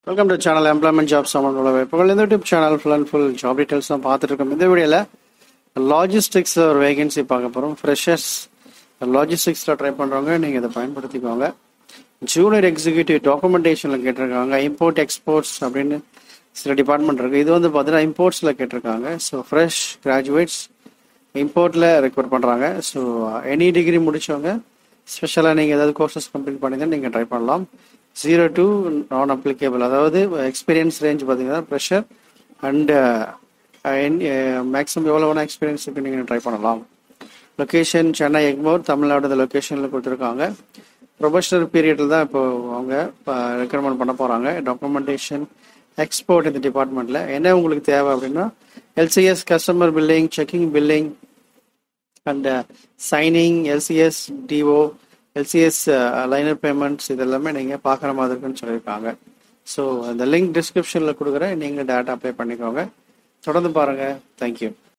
welcome to channel employment job சம்மந்தோட வாய்ப்புகள் இந்த YouTube channel full and full job details தான் பார்த்துட்டு இருக்கோம் இந்த வீடியோவில் லாஜிஸ்டிக்ஸ் ஒரு வேகன்சி பார்க்க போகிறோம் ஃப்ரெஷர்ஸ் லாஜிஸ்டிக்ஸில் ட்ரை பண்ணுறவங்க நீங்கள் இதை பயன்படுத்திக்கோங்க ஜூனியர் எக்ஸிக்யூட்டிவ் டாக்குமெண்டேஷனில் கேட்டிருக்காங்க இம்போர்ட் எக்ஸ்போர்ட்ஸ் அப்படின்னு சில டிபார்ட்மெண்ட் இருக்குது இது வந்து பார்த்தீங்கன்னா இம்போர்ட்ஸில் கேட்டிருக்காங்க ஸோ ஃப்ரெஷ் கிராஜுவேட்ஸ் இம்போர்ட்டில் ரெக்வயர் பண்ணுறாங்க ஸோ எனி டிகிரி முடிச்சவங்க ஸ்பெஷலாக நீங்கள் ஏதாவது கோர்சஸ் கம்ப்ளீட் பண்ணிங்கன்னா நீங்கள் ட்ரை பண்ணலாம் ஜீரோ டு நான் அப்ளிகேபிள் அதாவது எக்ஸ்பீரியன்ஸ் ரேஞ்ச் பார்த்தீங்கன்னா ப்ரெஷர் அண்டு மேக்ஸிமம் எவ்வளோ வேணால் எக்ஸ்பீரியன்ஸ் இருக்கு நீங்கள் ட்ரை பண்ணலாம் லொக்கேஷன் சென்னை எக்மோர் தமிழ்நாடு இந்த லொக்கேஷனில் கொடுத்துருக்காங்க ப்ரொபஷனல் பீரியடில் தான் இப்போ அவங்க ரெக்கமெண்ட் பண்ண போகிறாங்க டாக்குமெண்டேஷன் எக்ஸ்போர்ட் இந்த டிபார்ட்மெண்ட்டில் என்ன உங்களுக்கு தேவை அப்படின்னா LCS customer billing checking billing and signing LCS DO LCS liner payments இதெல்லாமே நீங்கள் பார்க்குற மாதிரி இருக்குன்னு சொல்லியிருக்காங்க ஸோ அந்த லிங்க் டிஸ்கிரிப்ஷனில் கொடுக்குறேன் நீங்கள் டேட்டா அப்ளை பண்ணிக்கோங்க தொடர்ந்து பாருங்கள் தேங்க்யூ